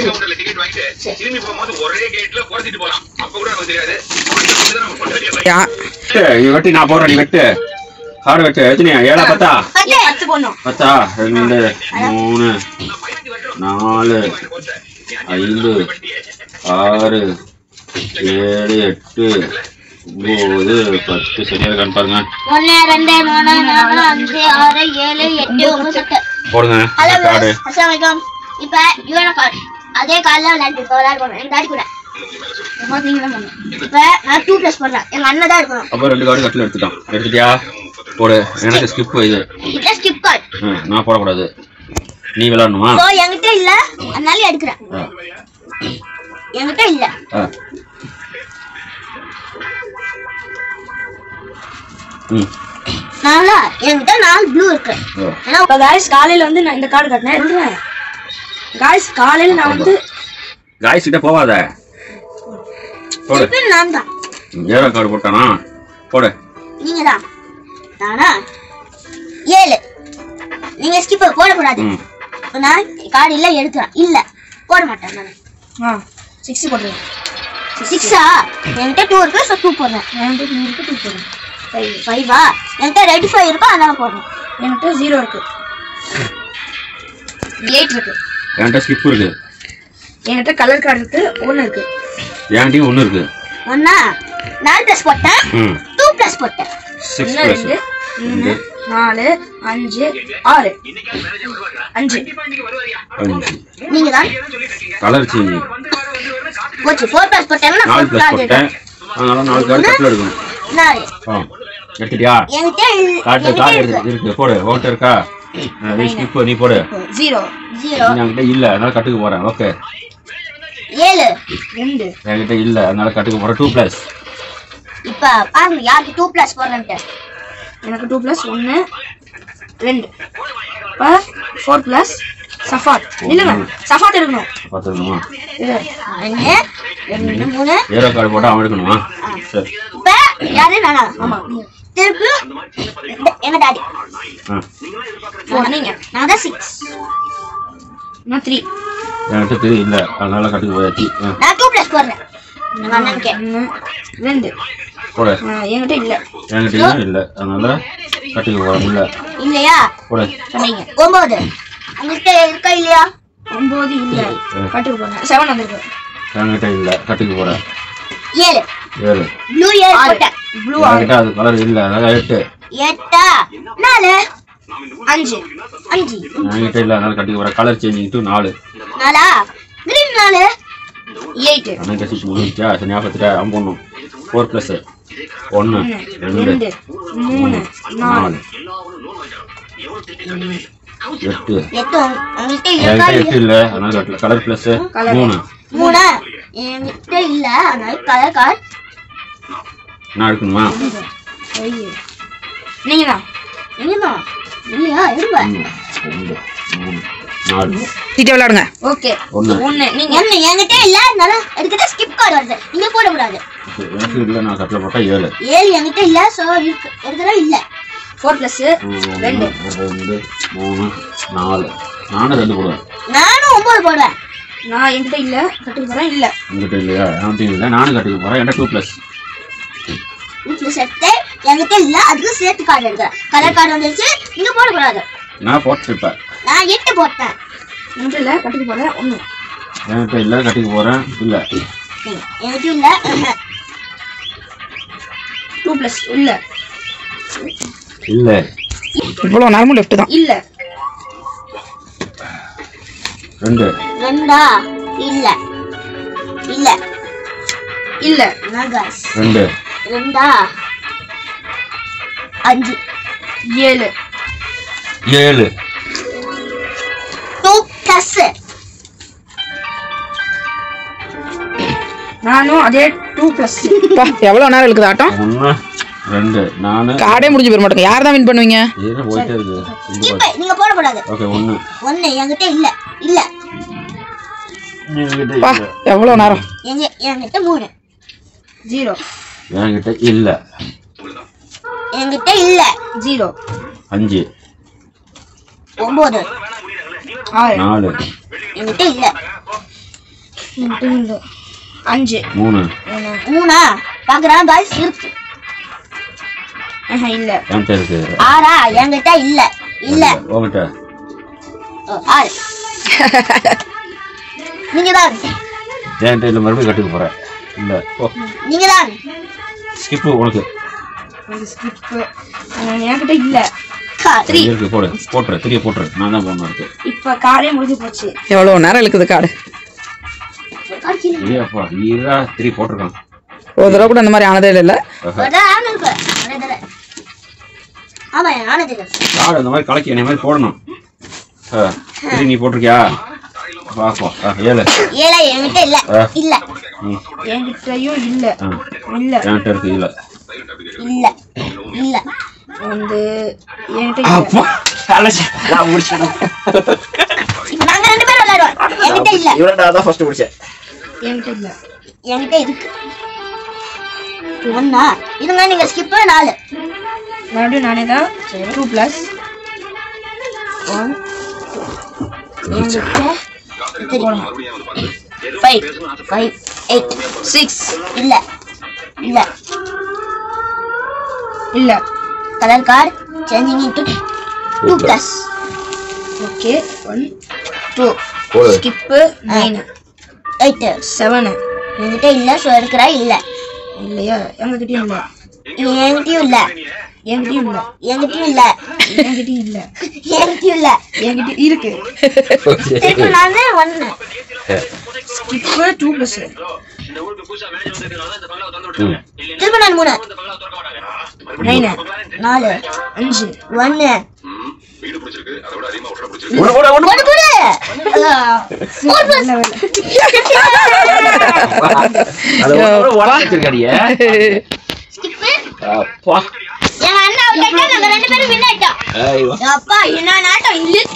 சரி கவுண்டர்ல டிக்கெட் வாங்கிட்டு திரும்பி போகும்போது ஒரே கேட்ல குறைச்சிட்டு போலாம் அப்ப கூட நமக்கு தெரியாது இந்த வந்து நம்ம கொண்டு வர யா நீ வெட்டி நான் போடுறேன் நீ வெட்டு காடு வெட்டு எத்தனையா ஏழா பத்தா பத்து பத்து போடணும் பத்தா ரெண்டு மூணு நாலு ஐந்து ஆறு ஏழு எட்டு ஒன்பது பத்து சரியா இருக்கான்னு பாருங்க ஒன்னு ரெண்டு மூணு நாலு அஞ்சு ஆறு ஏழு எட்டு ஒன்பது பத்து போடுங்க ஹலோ இந்த கார்டு அஸ்லாம் வலைக்கம் இப்ப இவன கார்டு அதே கார்டில் விளையாண்டு இப்போ விளையாடுவோம் எங்க டாடி கூட இப்ப நான் டூ பிளஸ் போடுறேன் எங்க அண்ணன் தான் இருக்கணும் அப்போ ரெண்டு கார்டு கட்டில் எடுத்துட்டான் எடுத்துட்டியா போடு எனக்கு ஸ்கிப் இது இதான் ஸ்கிப் கார்டு ம், நான் போடக்கூடாது நீ விளாடணுமா ஸோ என்கிட்ட இல்ல அதனால எடுக்கிறேன் ஆ என்கிட்ட இல்ல ஆ ம் நாலா என்கிட்ட நாலு ப்ளூ இருக்கு ஆ. ஏன்னா இப்போ காய்ஸ் காலையில வந்து நான் இந்த கார்டு கட்டினேன் சொல்றேன் காய்ஸ் காலையில நான் வந்து காய்ஸ் கிட்ட போவாத போடு திருப்பி நான் தான் ஏரோ கார்டு போட்டானா போடு நீங்க தான் நானா ஏழு நீங்க ஸ்கிப் போடக்கூடாது ம் நான் கார்டு இல்ல எடுக்கிறேன் இல்ல போட மாட்டேன் நான் ஆ சிக்ஸ் போடுறேன் சிக்ஸா என்கிட்ட டூ இருக்கு ஸோ டூ போடுறேன் என்கிட்ட நூறுக்கு டூ போடுறேன் ஃபைவ் ஃபைவா என்கிட்ட ரெடி ஃபைவ் இருக்கும் அதனால போடுறேன் என்கிட்ட ஜீரோ இருக்கு எயிட் இருக்கு என்கிட்ட ஸ்கிப் இருக்கு என்கிட்ட கலர் கார்டு இருக்கு ஒன்று இருக்கு என்கிட்டயும் ஒன்று இருக்கு ஒன்னா நாலு ப்ளஸ் போட்டேன் ம் டூ ப்ளஸ் போட்டேன் சிக்ஸ் ஒன்று ப்ளஸ் ரெண்டு மூணு நாலு அஞ்சு ஆறு அஞ்சு அஞ்சு நீங்க தான் கலர் சேஞ்ச் போச்சு ஃபோர் ப்ளஸ் போட்டேன்னா நாலு ஃபோர் ப்ளஸ் கார்டு போட்டேன் அதனால நாலு கார்டு கட்டில் எடுக்கணும் நாலு ஆ எடுத்துட்டியா என்கிட்ட இல்ல- காட்டு என்கிட்ட கார்டு இருக்கு இருக்கு இருக்கு போடு ஓட்ட இருக்கா ஆ, நீ ஸ்கிப் நீ போடு ஜீரோ ஜீரோ நீ என்கிட்ட இல்ல அதனால கட்டுக்கு போறேன் ஓகே ஏழு ரெண்டு என்கிட்ட இல்ல அதனால கட்டுக்கு போறேன் டூ பிளஸ் இப்ப பாருங்க யாருக்கு டூ ப்ளஸ் போடுறேன்ட்டு எனக்கு டூ ப்ளஸ் ஒன்று ரெண்டு இப்போ ஃபோர் ப்ளஸ் சஃபாட் இல்லைங்க சஃபாட் எடுக்கணும் பார்த்துக்கணுமா இது ஒன்று ரெண்டு மூணு ஏரோ கார்டு போட்டா அவன் எடுக்கணுமா சரி இப்ப யாரு நானா ஆமா திருப்பி இந்த- எங்க டாடி ஆ நீங்கள் நான் தான் சிக்ஸ் நான் த்ரீ என்கிட்ட தெரிய இல்ல அதனால கட்டுக்கு போயாச்சு ஆ, நான் டூ ப்ளஸ் போடுறேன் எங்க அண்ணனுக்கு ஒன்று ரெண்டு போடு ஆ, என்கிட்ட இல்லை என்கிட்டயும் இல்ல அதனால கட்டுக்கு போறேன் இல்ல இல்லையா போடு சொன்னீங்க ஒன்பது உங்ககிட்ட இருக்கா இல்லையா ஒம்பது இல்லை கட்டுக்கு போங்க செவன் வந்திருக்கு என்கிட்ட இல்ல கட்டுக்கு போறேன் ஏழு ஏழு ப்ளூ ஏழு போட்டேன் ப்ளூ என்கிட்ட அது கலர் இல்ல அதனால எட்டு எட்டா நாலு அஞ்சு அஞ்சு என்கிட்ட இல்ல அதனால கட்டுக்கு போறேன் கலர் சேஞ்சிங் டு நாலு நாலா கிரீன் நாலு எயிட்டு அண்ணன் கசிச்சு முடிஞ்சா சரி ஞாபகத்துல அவன் போடணும் ஃபோர் ப்ளஸ் ஒன்று ரெண்டு ரெண்டு மூணு நாலு எட்டு எட்டு உங்க- உங்ககிட்ட இருக்கா என்கிட்ட இல்லையா எட்டு இல்ல அதனால கட்டல கலர் ப்ளஸ் Colour. மூணு மூணா என்கிட்ட இல்ல அதனால கலர் கார்டு நான் எடுக்கணுமா நீங்கள் தான் இல்லையா இல்லையா இருங்க ஒன்று ரெண்டு மூணு நாலு சீட்டை விளையாடுங்க ஓகே ஒன்று ஒன்று நீங்கள் ஒண்ணு என்கிட்ட இல்ல அதனால எடுக்கிட்ட ஸ்கிப் கார்டு வருது நீங்க போடக்கூடாது எனக்கு இல்லை நான் கட்டில் போட்டா ஏழு ஏழு என்கிட்ட இல்ல சோ இருக்கு எடுக்கிற இல்ல ஃபோர் ப்ளஸ்ஸு ஒன்று ரெண்டு ரெண்டு மூணு நாலு நானும் ரெண்டு போடுவேன் நானும் ஒன்பது போடுவேன் நான் என்கிட்ட இல்லை கட்டுக்கு போகிறேன் இல்லை உங்ககிட்ட இல்லையா என்கிட்ட இல்லை நானும் கட்டுக்கு போகிறேன் என்கிட்ட டூ ப்ளஸ் வீட்டுல செட்டு என்கிட்ட இல்ல அதுக்கு சேர்த்து கார்டு எடுக்கிறேன் கலர் கார்டு வந்துருச்சு நீங்க போடக்கூடாது நான் போட்டுருப்பேன் நான் எட்டு போட்டேன் என்கிட்ட இல்லை கட்டுக்கு போகிறேன் ஒன்று என்கிட்ட இல்லை கட்டுக்கு போகிறேன் இல்லை நீங்க- என்கிட்ட இல்ல ஆஹா. டூ ப்ளஸ் இல்லை இல்லை இவ்வளோ நேரமும் லெஃப்ட் தான் இல்லை ரெண்டு ரெண்டா இல்ல இல்ல இல்லை நான் guys. ரெண்டு ரெண்டா அஞ்சு ஏழு ஏழு டூ பிளஸ் நானும் அதே டூ ப்ளஸ் அப்பா எவ்வளோ நேரம் இருக்குது ஆட்டம் ஒன்று ரெண்டு நானு கார்டே முடிஞ்சு போயிட மாட்டேங்க யார் தான் வின் பண்ணுவீங்க ஏன்னா போயிட்டே இருக்கு இங்க இப்ப நீங்க போடக்கூடாது ஓகே ஒன்று ஒண்ணு என்கிட்ட இல்ல இல்ல என்கிட்ட அப்பா இல்லை எவ்வளோ நேரம் எங்க என்கிட்ட மூணு ஜீரோ என்கிட்ட இல்லை என்கிட்ட இல்ல ஜீரோ அஞ்சு ஒன்பது ஆறு நாலு என்கிட்ட இல்ல மட்டும் இல்ல அஞ்சு மூணு மூணா பாக்குறேன் பாய்ஸ் இருக்கு ஆஹா இல்ல என்கிட்ட இருக்கு ஆறா என்கிட்ட இல்ல இல்ல உங்ககிட்ட ஓ, ஆறு நீங்க தான் என்கிட்ட இல்லை மறுபடியும் கட்டுக்க போகிறேன் இல்லை ஓ நீங்க தான் ஸ்கிப்பு உனக்கு அது ஸ்கிப் என்கிட்ட இல்ல த்ரீ இருக்கு போடு போட்டுரு த்ரீ போட்டுரு நான் தான் போடணும் இருக்கு இப்ப காரே முடிஞ்சு போச்சு எவ்வளோ நேரம் இழுக்குது காடு இல்லையாப்பா நீரா த்ரீ போட்டிருக்கான் ஒரு தடவை கூட இந்த மாதிரி ஆனதே இல்லை ஆமா ஆனது காடு அந்த மாதிரி கலக்கி என்னை மாதிரி போடணும் ஆ, த்ரீ நீ போட்டிருக்கியா பார்ப்போம் ஆ ஏழு ஏழை என்கிட்ட இல்ல ஆ. இல்ல ம் என்கிட்டயும் இல்ல ஆ இல்ல என்கிட்ட இருக்கு இல்லை இல்ல இல்ல வந்து என்கிட்ட இல்ல அப்பா அலசி நான் முடிச்சேன் இப்ப நாங்க ரெண்டு பேரும் விளையாடுவோம் என்கிட்ட இல்ல இவரை நான் தான் ஃபர்ஸ்ட் முடிச்சேன் என்கிட்ட இல்ல என்கிட்ட இருக்கு ஒன்னா இதுங்க நீங்க ஸ்கிப் நாலு மறுபடியும் நானே தான் two plus one five five eight six இல்ல இல்ல இல்ல colour card changing into two plus okay one two போடு ஸ்கிப்பு நைன் எயிட் செவனு என்கிட்ட இல்ல ஸோ எடுக்கிறா இல்ல இல்லையா எங்ககிட்டயும் இல்ல என்கிட்டயும் இல்ல என்கிட்டயும் இல்ல என்கிட்டயும் இல்ல என்கிட்டயும் இல்ல என்கிட்டயும் இல்ல என்கிட்ட இருக்கு திருப்பி நான் ஒன்னு ஸ்கிப்பு டூ பிளஸ் இந்த ஊருக்கு புதுசா மேனேஜர் வந்திருக்கனால இந்த பங்களாவை திறந்து விட்டுருங்க இல்லைன்னா திருப்பி நான் மூணு இந்த பங்களாவை திறக்க மாட்டாங்க நைனு நாலு அஞ்சு ஒன்னு ம், வீடு பிடிச்சிருக்கு அதை விட அதிகமா உடனே பிடிச்சிருக்கு ஒன்று கொடு நல்ல வேலை. அது ஒரு உடம்பு வச்சிருக்காடியே அப்பா எங்க அண்ணா விட்டுட்டு நாங்க ரெண்டு பேரும் வின் ஆயிட்டோம் ஐயோ அப்பா என்ன நாட்டம் இழுத்து